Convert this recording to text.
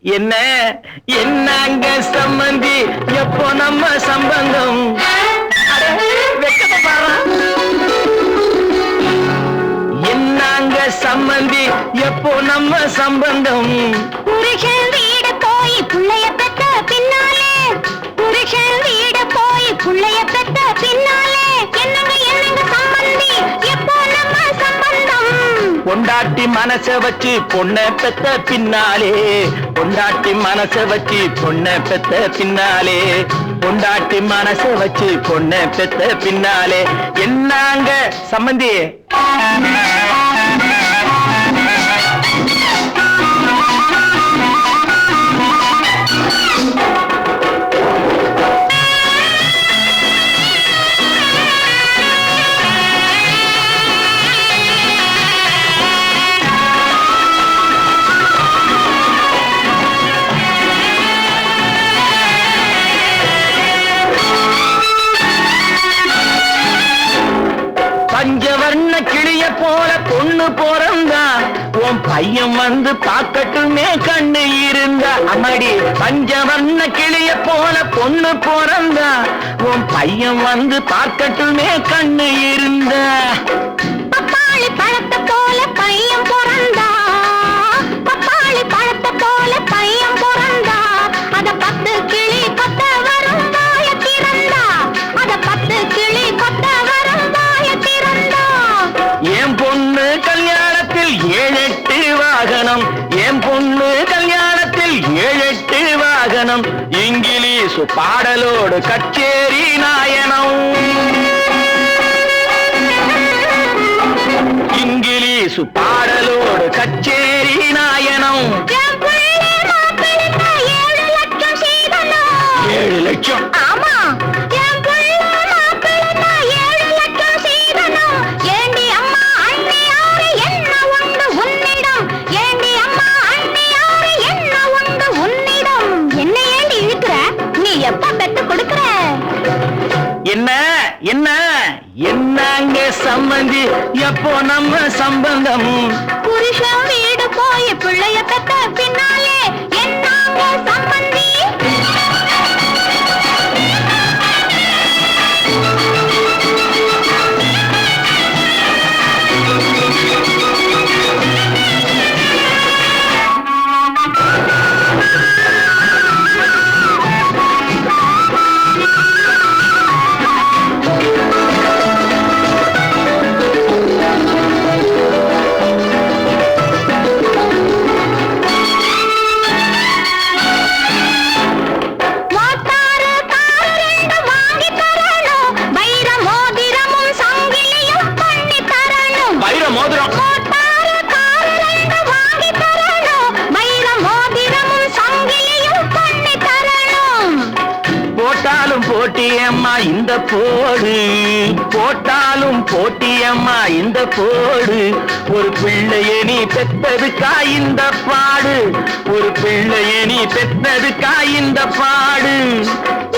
என்ன என்னங்க சம்பந்தி எப்போ நம்ம சம்பந்தம் அட, வெக்கத்தை பாரா. என்னங்க சம்பந்தி எப்போ நம்ம சம்பந்தம் புருஷன் வீடு போய் புள்ளைய பெத்த பின்னாலே புருஷன் வீடு போய் புள்ளைய பெத்த பின்னாலே என்னங்க என்னங்க சம்பந்தி எப்போ நம்ம சம்பந்தம் பொண்டாட்டி மனச வச்சு பொண்ண பெத்த பின்னாலே பொண்டாட்டி மனச வச்சு பொண்ண பெத்த பின்னாலே பொண்டாட்டி மனச வச்சு பொண்ண பெத்த பின்னாலே என்னங்க சம்பந்தி பஞ்சவர்ண கிளிய போல பொண்ணு பிறந்தா உன் பையன் வந்து பார்க்கட்டுமே கண்ணு இருந்தா அம்மாடி பஞ்சவர்ண கிளிய போல பொண்ணு பிறந்தா உன் பையன் வந்து பார்க்கட்டுமே கண்ணு இருந்தா பப்பாளி பழத்தை போல பையன் பிறந்தா பப்பாளி பழத்தை போல பையன் பிறந்தா அத பத்து கிளி கொத்த வரும் வாய திறந்தா அத பத்து கிளி கொத்த வரும் வாய திறந்தா என் பொண்ணு கல்யாணத்தில் ஏழெட்டு வாகனம் என் பொண்ணு கல்யாணத்தில் ஏழெட்டு வாகனம் இங்கிலீஷ் பாடலோடு கச்சேரி நாயனம் இங்கிலீஷ் பாடலோடு கச்சேரி நாயனம் என் பிள்ளை மாப்பிள்ளைக்கு ஏழு லட்சம் சீதனம் ஏழு லட்சம் ஆமா என் புள்ள மாப்பிள்ளைக்கு ஏழு லட்சம் சீதனம் ஏண்டி அம்மா அண்ணி யாரு என்ன உண்டு உன்னிடம் ஏண்டி அம்மா அண்ணி யாரு என்ன உண்டு உன்னிடம் என்ன ஏண்டி இழுக்கிற நீ எப்ப பெத்து கொடுக்கற என்ன என்ன என்னங்க சம்பந்தி எப்போ நம்ம சம்பந்தம் புருஷன் வீடு போய் பிள்ளைய பெத்த பின்னாலே என்னாங்க சம்பந்தி மோட்டாரு காரு ரெண்டு வாங்கி தரணும் வைர மோதிரமும் சங்கிலியும் பண்ணி தரணும் வைர மோதிரம் மோட்டாரு காரு ரெண்டு வாங்கி தரணும் வைர மோதிரமும் சங்கிலியும் பண்ணி தரணும் போட்டாலும் போட்டியம்மா இந்த போடு போட்டாலும் போட்டியம்மா இந்த போடு ஒரு பிள்ளைய நீ பெத்ததுக்கா இந்த பாடு ஒரு பிள்ளைய நீ பெத்ததுக்கா இந்த பாடு